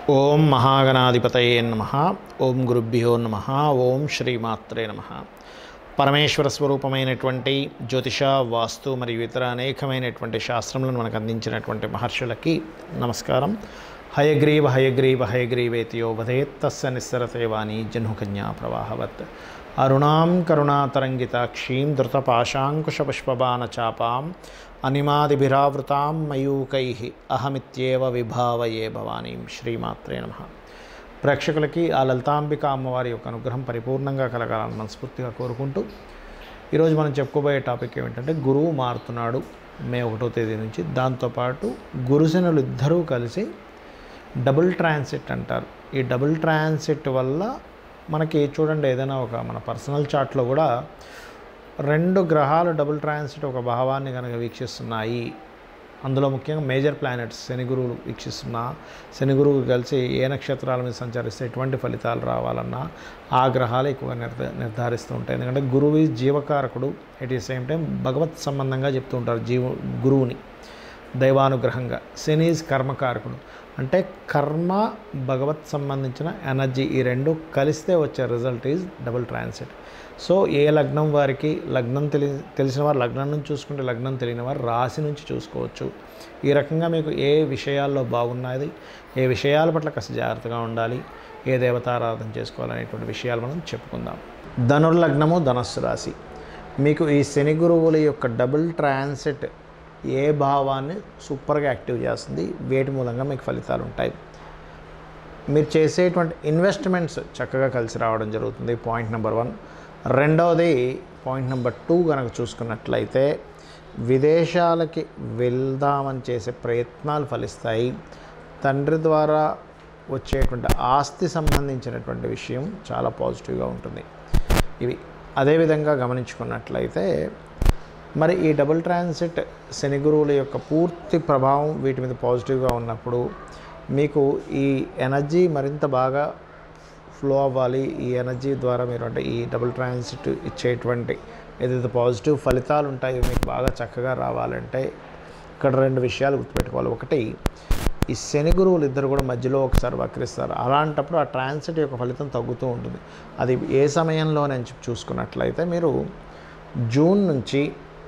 ఓం మహాగణాధిపతయే నమ ఓం గురుభ్యో నమ ఓం శ్రీమాత్రే నమ పరమేశ్వర స్వరూపమైనటువంటి జ్యోతిష వాస్తు మరియు ఇతర అనేకమైనటువంటి శాస్త్రములను మనకు అందించినటువంటి మహర్షులకి నమస్కారం హయగ్రీవ హయగ్రీవ హయగ్రీవేతియో వదేత్తస్య నిస్సరతే వాణి జహ్నుకన్యా ప్రవాహవత్ అరుణాం కరుణాతరంగితాక్షీం ధృతపాశాంకుశపుష్పబాణచాపాం అనిమాదిభిరావృతాం మయూకై అహమిత్యేవ విభావయే భవానీం శ్రీమాత్రే నమ ప్రేక్షకులకి ఆ లలితాంబిక అమ్మవారి యొక్క అనుగ్రహం పరిపూర్ణంగా కలగాలని మనస్ఫూర్తిగా కోరుకుంటూ ఈరోజు మనం చెప్పుకోబోయే టాపిక్ ఏమిటంటే గురువు మారుతున్నాడు మే ఒకటో తేదీ నుంచి దాంతోపాటు గురుశనులు ఇద్దరూ కలిసి డబుల్ ట్రాన్సిట్ అంటారు ఈ డబుల్ ట్రాన్సిట్ వల్ల మనకి చూడండి ఏదైనా ఒక మన పర్సనల్ చార్ట్లో కూడా రెండు గ్రహాలు డబుల్ ట్రాన్సిట్ ఒక భావాన్ని కనుక వీక్షిస్తున్నాయి అందులో ముఖ్యంగా మేజర్ ప్లానెట్స్ శని గురువులు వీక్షిస్తున్నా శని గురువు కలిసి ఏ నక్షత్రాల మీద సంచరిస్తే ఎటువంటి ఫలితాలు రావాలన్నా ఆ గ్రహాలు ఎక్కువగా నిర్ధ నిర్ధారిస్తూ ఉంటాయి ఎందుకంటే గురువు ఈ జీవకారకుడు ఎట్ ది సేమ్ టైం భగవత్ సంబంధంగా చెప్తూ ఉంటారు జీవ గురువుని దైవానుగ్రహంగా శని ఈజ్ కర్మకారకుడు అంటే కర్మ భగవత్ సంబంధించిన ఎనర్జీ ఈ రెండు కలిస్తే వచ్చే result is double transit so ఏ లగ్నం వారికి లగ్నం తెలి తెలిసిన వారు లగ్నం నుంచి చూసుకుంటే లగ్నం తెలియని వారు రాశి నుంచి చూసుకోవచ్చు ఈ రకంగా మీకు ఏ విషయాల్లో బాగున్నది ఏ విషయాల పట్ల కాస్త జాగ్రత్తగా ఉండాలి ఏ దేవతారాధన చేసుకోవాలనేటువంటి విషయాలు మనం చెప్పుకుందాం ధనుర్లగ్నము ధనస్సు రాశి మీకు ఈ శని గురువుల యొక్క డబుల్ ట్రాన్సిట్ ఏ భావాన్ని సూపర్గా యాక్టివ్ చేస్తుంది వేటి మూలంగా మీకు ఫలితాలు ఉంటాయి మీరు చేసేటువంటి ఇన్వెస్ట్మెంట్స్ చక్కగా కలిసి రావడం జరుగుతుంది పాయింట్ నెంబర్ వన్ రెండవది పాయింట్ నెంబర్ టూ కనుక చూసుకున్నట్లయితే విదేశాలకి వెళ్దామని చేసే ప్రయత్నాలు ఫలిస్తాయి తండ్రి ద్వారా వచ్చేటువంటి ఆస్తి సంబంధించినటువంటి విషయం చాలా పాజిటివ్గా ఉంటుంది ఇవి అదేవిధంగా గమనించుకున్నట్లయితే మరి ఈ డబుల్ ట్రాన్సిట్ శని గురువుల యొక్క పూర్తి ప్రభావం వీటి మీద పాజిటివ్గా ఉన్నప్పుడు మీకు ఈ ఎనర్జీ మరింత బాగా ఫ్లో అవ్వాలి ఈ ఎనర్జీ ద్వారా మీరు అంటే ఈ డబుల్ ట్రాన్సిట్ ఇచ్చేటువంటి ఏదైతే పాజిటివ్ ఫలితాలు ఉంటాయో మీకు బాగా చక్కగా రావాలంటే ఇక్కడ రెండు విషయాలు గుర్తుపెట్టుకోవాలి ఒకటి ఈ శని గురువులు ఇద్దరు కూడా మధ్యలో ఒకసారి వక్రిస్తారు అలాంటప్పుడు ఆ ట్రాన్సిట్ యొక్క ఫలితం తగ్గుతూ ఉంటుంది అది ఏ సమయంలో నేను చూసుకున్నట్లయితే మీరు జూన్ నుంచి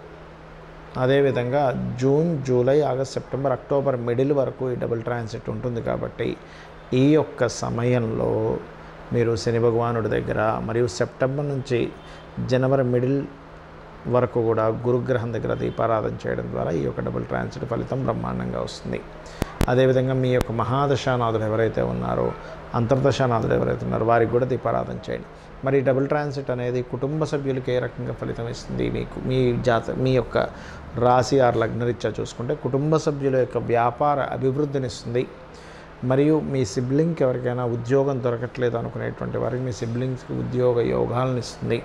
అదేవిధంగా June July August September October middle వరకు ఈ డబుల్ ట్రాన్సిట్ ఉంటుంది కాబట్టి ఈ యొక్క సమయంలో మీరు శని భగవానుడి దగ్గర మరియు సెప్టెంబర్ నుంచి జనవరి మిడిల్ వరకు కూడా గురుగ్రహం దగ్గర దీపారాధన చేయడం ద్వారా ఈ యొక్క డబుల్ ట్రాన్సిట్ ఫలితం బ్రహ్మాండంగా వస్తుంది అదేవిధంగా మీ యొక్క మహాదశానాథులు ఎవరైతే ఉన్నారో అంతర్దశానాథులు ఎవరైతే ఉన్నారో వారికి కూడా దీపారాధన చేయండి మరి డబుల్ ట్రాన్సిట్ అనేది కుటుంబ సభ్యులకి ఏ రకంగా ఫలితం ఇస్తుంది మీకు మీ జాత మీ యొక్క రాశి ఆరు లగ్నరీత్యా చూసుకుంటే కుటుంబ సభ్యుల యొక్క వ్యాపార అభివృద్ధినిస్తుంది మరియు మీ సిబ్లింగ్కి ఎవరికైనా ఉద్యోగం దొరకట్లేదు అనుకునేటువంటి వారికి మీ సిబ్లింగ్స్కి ఉద్యోగ యోగాలను ఇస్తుంది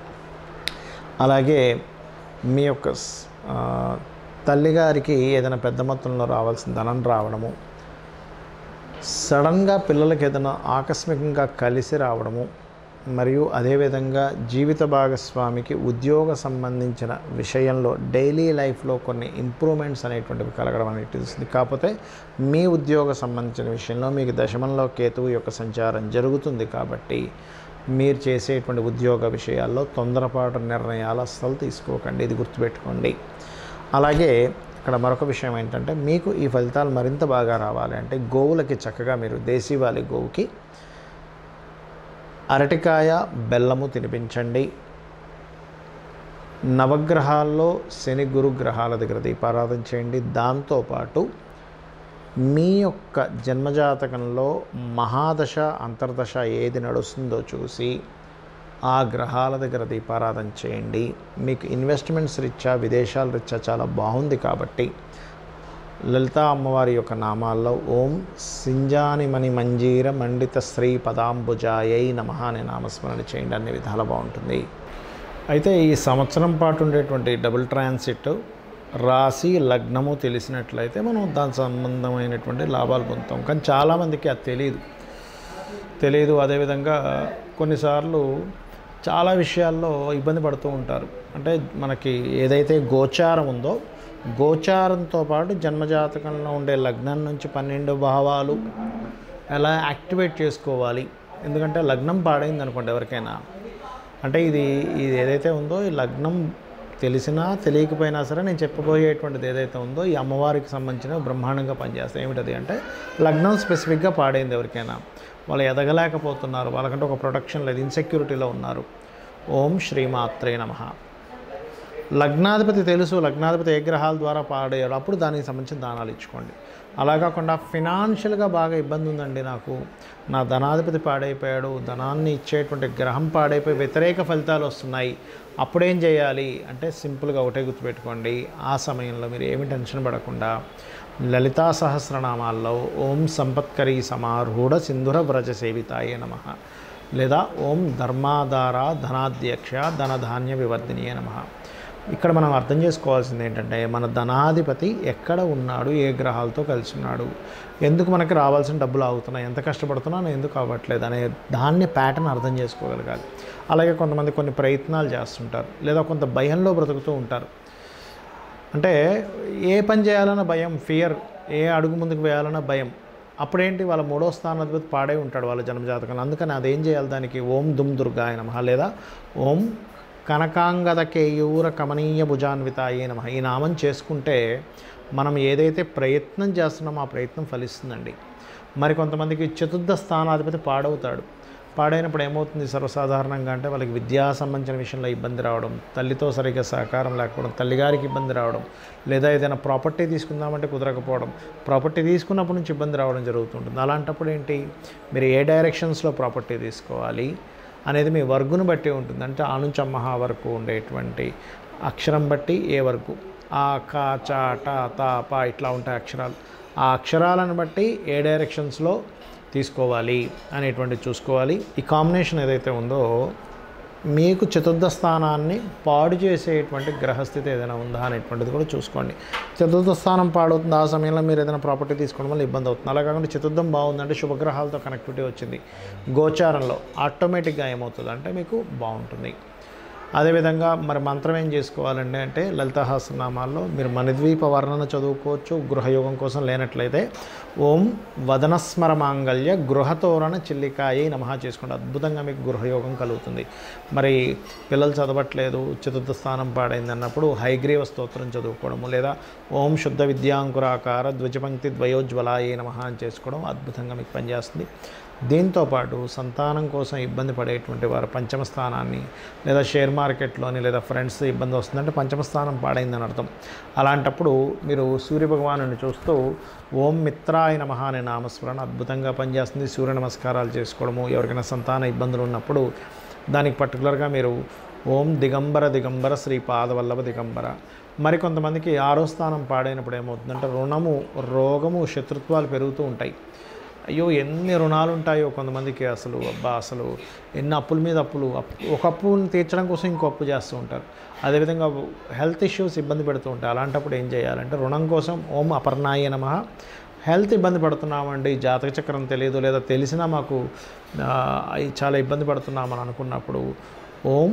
అలాగే మీ యొక్క తల్లిగారికి ఏదైనా పెద్ద మొత్తంలో రావాల్సిన ధనం రావడము సడన్గా పిల్లలకి ఏదైనా ఆకస్మికంగా కలిసి రావడము మరియు అదేవిధంగా జీవిత భాగస్వామికి ఉద్యోగ సంబంధించిన విషయంలో డైలీ లైఫ్లో కొన్ని ఇంప్రూవ్మెంట్స్ అనేటువంటివి కలగడం అనేది తెలుస్తుంది కాకపోతే మీ ఉద్యోగ సంబంధించిన విషయంలో మీకు దశమంలో కేతువు యొక్క సంచారం జరుగుతుంది కాబట్టి మీరు చేసేటువంటి ఉద్యోగ విషయాల్లో తొందరపాటు నిర్ణయాలు అస్సలు తీసుకోకండి ఇది గుర్తుపెట్టుకోండి అలాగే ఇక్కడ మరొక విషయం ఏంటంటే మీకు ఈ ఫలితాలు మరింత బాగా రావాలి అంటే గోవులకి చక్కగా మీరు దేశీవాలి గోవుకి అరటికాయ బెల్లము తినిపించండి నవగ్రహాల్లో శని గురుగ్రహాల దగ్గర దీపారాధన చేయండి దాంతోపాటు మీ యొక్క జన్మజాతకంలో మహాదశ అంతర్దశ ఏది నడుస్తుందో చూసి ఆ గ్రహాల దగ్గర దీపారాధన చేయండి మీకు ఇన్వెస్ట్మెంట్స్ రీత్యా విదేశాల రీత్యా చాలా బాగుంది కాబట్టి లలితా అమ్మవారి యొక్క నామాల్లో ఓం సింజానిమణి మంజీర మండిత శ్రీ పదాంబుజాయై నమ అనే నామస్మరణ చేయండి అన్ని విధాలు బాగుంటుంది అయితే ఈ సంవత్సరం పాటు ఉండేటువంటి డబుల్ ట్రాన్సిట్ రాశి లగ్నము తెలిసినట్లయితే మనం దాని సంబంధమైనటువంటి లాభాలు పొందుతాం కానీ చాలామందికి అది తెలియదు తెలియదు అదేవిధంగా కొన్నిసార్లు చాలా విషయాల్లో ఇబ్బంది పడుతూ ఉంటారు అంటే మనకి ఏదైతే గోచారం ఉందో గోచారంతో పాటు జన్మజాతకంలో ఉండే లగ్నం నుంచి పన్నెండు భావాలు ఎలా యాక్టివేట్ చేసుకోవాలి ఎందుకంటే లగ్నం పాడైంది అనుకోండి ఎవరికైనా అంటే ఇది ఇది ఏదైతే ఉందో ఈ లగ్నం తెలిసినా తెలియకపోయినా సరే నేను చెప్పబోయేటువంటిది ఏదైతే ఉందో ఈ అమ్మవారికి సంబంధించిన బ్రహ్మాండంగా పనిచేస్తాయి ఏమిటది అంటే లగ్నం స్పెసిఫిక్గా పాడైంది ఎవరికైనా వాళ్ళు ఎదగలేకపోతున్నారు వాళ్ళకంటే ఒక ప్రొటెక్షన్ లేదు ఇన్సెక్యూరిటీలో ఉన్నారు ఓం శ్రీమాత్రే నమ లగ్నాధిపతి తెలుసు లగ్నాధిపతి ఏ గ్రహాల ద్వారా పాడేయాడు అప్పుడు దానికి సంబంధించిన దానాలు ఇచ్చుకోండి అలా కాకుండా ఫినాన్షియల్గా బాగా ఇబ్బంది ఉందండి నాకు నా ధనాధిపతి పాడైపోయాడు ధనాన్ని ఇచ్చేటువంటి గ్రహం పాడైపోయి వ్యతిరేక ఫలితాలు వస్తున్నాయి అప్పుడేం చేయాలి అంటే సింపుల్గా ఒకటే గుర్తుపెట్టుకోండి ఆ సమయంలో మీరు ఏమి టెన్షన్ పడకుండా లలితా సహస్రనామాల్లో ఓం సంపత్కరీ సమారూఢ సింధుర వ్రజ సేవితాయే నమ లేదా ఓం ధర్మాధార ధనాధ్యక్ష ధనధాన్య వివర్ధినియే నమ ఇక్కడ మనం అర్థం చేసుకోవాల్సింది ఏంటంటే మన ధనాధిపతి ఎక్కడ ఉన్నాడు ఏ గ్రహాలతో కలిసి ఉన్నాడు ఎందుకు మనకి రావాల్సిన డబ్బులు ఆగుతున్నాయి ఎంత కష్టపడుతున్నాను ఎందుకు అవ్వట్లేదు అనే దాన్ని ప్యాటర్న్ అర్థం చేసుకోగలగాలి అలాగే కొంతమంది కొన్ని ప్రయత్నాలు చేస్తుంటారు లేదా కొంత భయంలో బ్రతుకుతూ ఉంటారు అంటే ఏ పని చేయాలన్న భయం ఫియర్ ఏ అడుగు ముందుకు వేయాలన్న భయం అప్పుడేంటి వాళ్ళ మూడో స్థానాధిపతి పాడే ఉంటాడు వాళ్ళ జన్మజాతకంలో అందుకని అదేం చేయాలి దానికి ఓం దుమ్ దుర్గాయ నమ లేదా ఓం కనకాంగద కేయూర కమనీయ భుజాన్వితాయే నమ ఈ నామం చేసుకుంటే మనం ఏదైతే ప్రయత్నం చేస్తున్నామో ఆ ప్రయత్నం ఫలిస్తుందండి మరి కొంతమందికి చతుర్థ స్థానాధిపతి పాడవుతాడు పాడైనప్పుడు ఏమవుతుంది సర్వసాధారణంగా అంటే వాళ్ళకి విద్యా సంబంధించిన విషయంలో ఇబ్బంది రావడం తల్లితో సరిగ్గా సహకారం లేకపోవడం తల్లిగారికి ఇబ్బంది రావడం లేదా ఏదైనా ప్రాపర్టీ తీసుకుందామంటే కుదరకపోవడం ప్రాపర్టీ తీసుకున్నప్పటి నుంచి ఇబ్బంది రావడం జరుగుతుంటుంది అలాంటప్పుడు ఏంటి మీరు ఏ డైరెక్షన్స్లో ప్రాపర్టీ తీసుకోవాలి అనేది మీ వర్గును బట్టి ఉంటుంది అంటే ఆ నుంచి అమ్మహ వరకు ఉండేటువంటి అక్షరం బట్టి ఏ వరకు ఆ క చ ట త ప ఇట్లా ఉంటాయి అక్షరాలు ఆ అక్షరాలను బట్టి ఏ డైరెక్షన్స్లో తీసుకోవాలి అనేటువంటి చూసుకోవాలి ఈ కాంబినేషన్ ఏదైతే ఉందో మీకు చతుర్థ స్థానాన్ని పాడు చేసేటువంటి గ్రహస్థితి ఏదైనా ఉందా అనేటువంటిది కూడా చూసుకోండి చతుర్థ స్థానం పాడవుతుంది ఆ సమయంలో మీరు ఏదైనా ప్రాపర్టీ తీసుకోవడం వల్ల ఇబ్బంది అవుతుంది అలా కాకుండా చతుర్థం బాగుందంటే శుభగ్రహాలతో కనెక్టివిటీ వచ్చింది గోచారంలో ఆటోమేటిక్గా ఏమవుతుంది అంటే మీకు బాగుంటుంది అదేవిధంగా మరి మంత్రం ఏం చేసుకోవాలండి అంటే లలితహాసనామాల్లో మీరు మణిద్వీప వర్ణన చదువుకోవచ్చు గృహయోగం కోసం లేనట్లయితే ఓం వదనస్మర మాంగళ్య గృహతోరణ చిల్లికాయ నమః చేసుకోండి అద్భుతంగా మీకు గృహయోగం కలుగుతుంది మరి పిల్లలు చదవట్లేదు చతుర్థ స్థానం పాడైంది అన్నప్పుడు హైగ్రీవ స్తోత్రం చదువుకోవడము లేదా ఓం శుద్ధ విద్యాంకురాకార ద్విజపంక్తి ద్వయోజ్వలాయ నమః అని చేసుకోవడం అద్భుతంగా మీకు పనిచేస్తుంది దీంతోపాటు సంతానం కోసం ఇబ్బంది పడేటువంటి వారు పంచమ స్థానాన్ని లేదా షేర్ మార్కెట్లోని లేదా ఫ్రెండ్స్ ఇబ్బంది వస్తుందంటే పంచమ స్థానం పాడైందని అర్థం అలాంటప్పుడు మీరు సూర్యభగవాను చూస్తూ ఓం మిత్రాయ నమః అనే నామస్మరణ అద్భుతంగా పనిచేస్తుంది సూర్య నమస్కారాలు చేసుకోవడము ఎవరికైనా సంతాన ఇబ్బందులు ఉన్నప్పుడు దానికి పర్టికులర్గా మీరు ఓం దిగంబర దిగంబర శ్రీ పాదవల్లభ దిగంబర మరికొంతమందికి ఆరో స్థానం పాడైనప్పుడు ఏమవుతుందంటే రుణము రోగము శత్రుత్వాలు పెరుగుతూ ఉంటాయి అయ్యో ఎన్ని రుణాలు ఉంటాయో కొంతమందికి అసలు అబ్బా అసలు ఎన్ని అప్పుల మీద అప్పులు అప్పు ఒక అప్పుని తీర్చడం కోసం ఇంకో అప్పు చేస్తూ ఉంటారు అదేవిధంగా హెల్త్ ఇష్యూస్ ఇబ్బంది పెడుతూ ఉంటాయి అలాంటప్పుడు ఏం చేయాలంటే రుణం కోసం ఓం అపర్ణాయ నమ హెల్త్ ఇబ్బంది పడుతున్నామండి జాతక చక్రం తెలియదు లేదా తెలిసినా మాకు ఆ, అయి చాలా ఇబ్బంది పడుతున్నామని అనుకున్నప్పుడు ఓం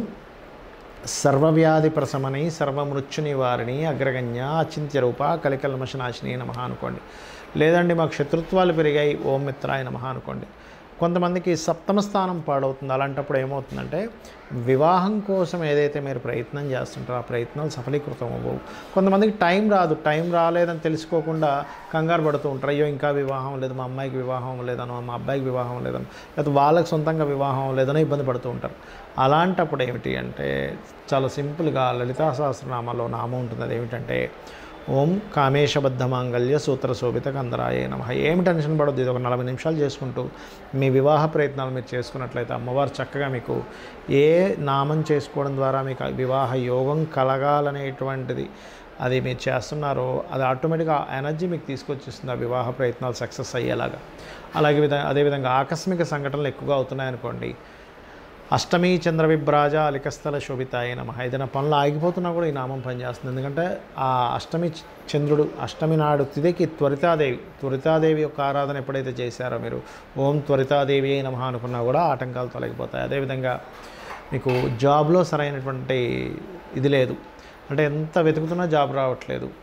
సర్వవ్యాధి ప్రశమని సర్వమృత్యు నివారిణి అగ్రగణ్య అచింత్య రూప కలికల్మషనాశిని నమః అనుకోండి లేదండి మాకు శత్రుత్వాలు పెరిగాయి ఓం మిత్రాయ నమః అనుకోండి కొంతమందికి సప్తమ స్థానం పాడవుతుంది అలాంటప్పుడు ఏమవుతుందంటే వివాహం కోసం ఏదైతే మీరు ప్రయత్నం చేస్తుంటారో ఆ ప్రయత్నాలు సఫలీకృతం అవ్వవు కొంతమందికి టైం రాదు టైం రాలేదని తెలుసుకోకుండా కంగారు పడుతూ ఉంటారు అయ్యో ఇంకా వివాహం లేదు మా అమ్మాయికి వివాహం లేదనో మా అబ్బాయికి వివాహం లేదనో లేకపోతే వాళ్ళకి సొంతంగా వివాహం లేదనో ఇబ్బంది పడుతూ ఉంటారు అలాంటప్పుడు ఏమిటి అంటే చాలా సింపుల్గా లలితా సహస్రనామాలో నామం ఉంటుంది అది ఏమిటంటే ఓం కామేశబద్ధ మాంగళ్య సూత్ర శోభిత కందరాయ నమ ఏమి టెన్షన్ పడొద్దు ఇది ఒక నలభై నిమిషాలు చేసుకుంటూ మీ వివాహ ప్రయత్నాలు మీరు చేసుకున్నట్లయితే అమ్మవారు చక్కగా మీకు ఏ నామం చేసుకోవడం ద్వారా మీకు ఆ వివాహ యోగం కలగాలనేటువంటిది అది మీరు చేస్తున్నారో అది ఆటోమేటిక్గా ఆ ఎనర్జీ మీకు తీసుకొచ్చేస్తుంది ఆ వివాహ ప్రయత్నాలు సక్సెస్ అయ్యేలాగా అలాగే విధంగా అదేవిధంగా ఆకస్మిక సంఘటనలు ఎక్కువగా అవుతున్నాయనుకోండి అష్టమి చంద్ర విభ్రాజ అలికస్థల శోభితాయ నమ ఏదైనా పనులు ఆగిపోతున్నా కూడా ఈ నామం పనిచేస్తుంది ఎందుకంటే ఆ అష్టమి చ- చంద్రుడు అష్టమి నాడు తిదికి త్వరితాదేవి త్వరితాదేవి యొక్క ఆరాధన ఎప్పుడైతే చేశారో మీరు ఓం త్వరితాదేవి అయి నమ అనుకున్నా కూడా ఆటంకాలు తొలగిపోతాయి అదేవిధంగా మీకు జాబ్లో సరైనటువంటి ఇది లేదు అంటే ఎంత వెతుకుతున్నా జాబ్ రావట్లేదు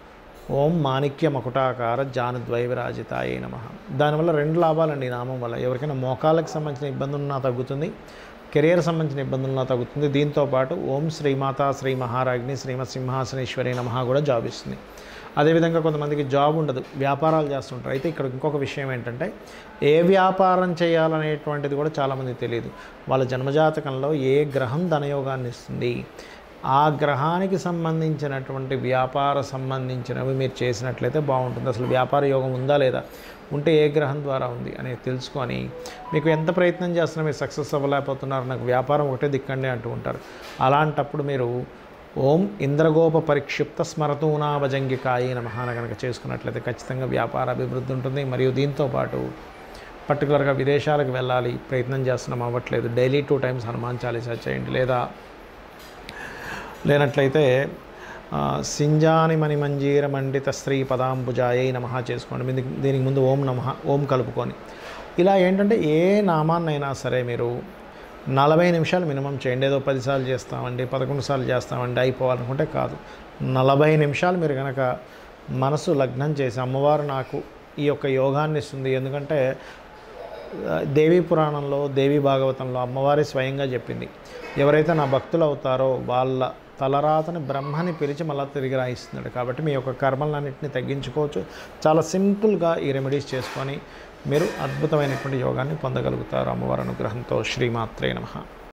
ఓం మాణిక్య మకుటాకార జానుద్వైవిరాజితాయ నమ దానివల్ల రెండు లాభాలండి ఈ నామం వల్ల ఎవరికైనా మోకాళ్ళకి సంబంధించిన ఇబ్బంది ఉన్నా తగ్గుతుంది కెరియర్ సంబంధించిన ఇబ్బందులు ఉన్నా తగ్గుతుంది దీంతోపాటు ఓం శ్రీమాత శ్రీ మహారాజ్ని శ్రీమత్ సింహాసనేశ్వరి నమ కూడా జాబ్ ఇస్తుంది అదేవిధంగా కొంతమందికి జాబ్ ఉండదు వ్యాపారాలు చేస్తుంటారు అయితే ఇక్కడ ఇంకొక విషయం ఏంటంటే ఏ వ్యాపారం చేయాలనేటువంటిది కూడా చాలామందికి తెలియదు వాళ్ళ జన్మజాతకంలో ఏ గ్రహం ధనయోగాన్ని ఇస్తుంది ఆ గ్రహానికి సంబంధించినటువంటి వ్యాపార సంబంధించినవి మీరు చేసినట్లయితే బాగుంటుంది అసలు వ్యాపార యోగం ఉందా లేదా ఉంటే ఏ గ్రహం ద్వారా ఉంది అనేది తెలుసుకొని మీకు ఎంత ప్రయత్నం చేస్తున్నా మీరు సక్సెస్ అవ్వలేకపోతున్నారు నాకు వ్యాపారం ఒకటే దిక్కండి అంటూ ఉంటారు అలాంటప్పుడు మీరు ఓం ఇంద్రగోప పరిక్షిప్త స్మరతూనాభజంగికాయి నమహాన కనుక చేసుకున్నట్లయితే ఖచ్చితంగా వ్యాపార అభివృద్ధి ఉంటుంది మరియు దీంతో పాటు పర్టికులర్గా విదేశాలకు వెళ్ళాలి ప్రయత్నం చేస్తున్నాం అవ్వట్లేదు daily two times Hanuman Chalisa చేయండి లేదా లేనట్లయితే ఆ, సింజాని మణి మంజీర మండిత స్త్రీ పదాంబుజాయై నమః చేసుకోండి దీనికి దీనికి ముందు ఓం నమః ఓం కలుపుకొని ఇలా ఏంటంటే ఏ నామాన్నైనా సరే మీరు నలభై నిమిషాలు మినిమం చేయండి ఏదో పదిసార్లు చేస్తామండి పదకొండు సార్లు చేస్తామండి అయిపోవాలనుకుంటే కాదు నలభై నిమిషాలు మీరు కనుక మనసు లగ్నం చేసి అమ్మవారు నాకు ఈ యొక్క యోగాన్ని ఇస్తుంది ఎందుకంటే దేవీ పురాణంలో దేవీ భాగవతంలో అమ్మవారి స్వయంగా చెప్పింది ఎవరైతే నా భక్తులు అవుతారో వాళ్ళ తలరాతని బ్రహ్మని పిలిచి మళ్ళీ తిరిగి రాయిస్తున్నాడు కాబట్టి మీ యొక్క కర్మలన్నింటినీ తగ్గించుకోవచ్చు చాలా సింపుల్గా ఈ రెమెడీస్ చేసుకొని మీరు అద్భుతమైనటువంటి యోగాన్ని పొందగలుగుతారు అమ్మవారి అనుగ్రహంతో శ్రీమాత్రే నమః